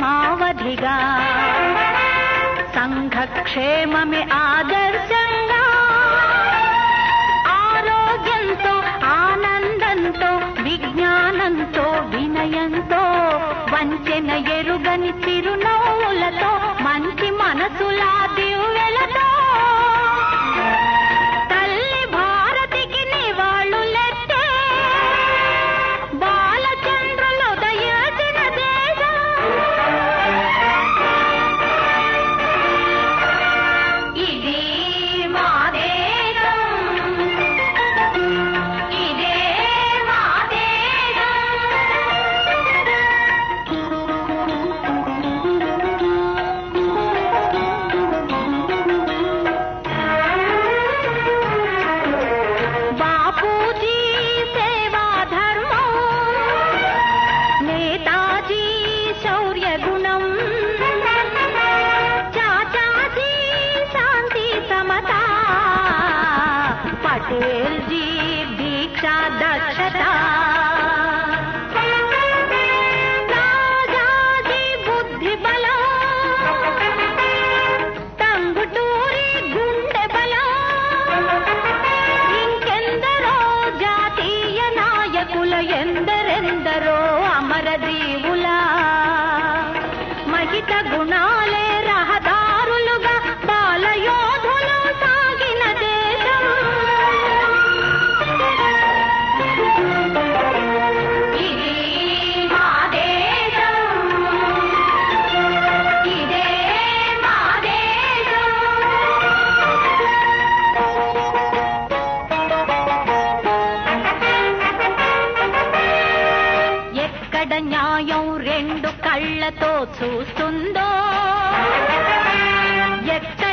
పరమావధిగా సంఘక్షేమమే ఆదర్శంగా ఆరోగ్యంతో ఆనందంతో విజ్ఞానంతో వినయంతో వంచెన ఎరుగని చిరునవ్వులతో మంచి మనసులా దివ్వెలతో తల్లి భారతికి నివాళులెత్తే బాలచంద్రులు దయచిన దేశం ఇది మా దేశం ఇదే మా బాపూజీ సేవా ధర్మం నేతాజీ శౌర్య గుణం చాచాజీ శాంతి సమతా పటేల్ జీ దీక్షా దక్షత రాజాజీ బుద్ధి బలం టంగుటూరి గుండె బలం ఇంకెందరో జాతీయ నాయకుల ఎందరెందరో అమరజీవుల మహిత గుణాలే రహదారులుగా బాలయోధులు సాగిన దేశం ఇది మా దేశం ఇదే మా దేశం ఎక్కడ న్యాయం రెండు కళ్ళతో చూస్తుందో ఎక్కడ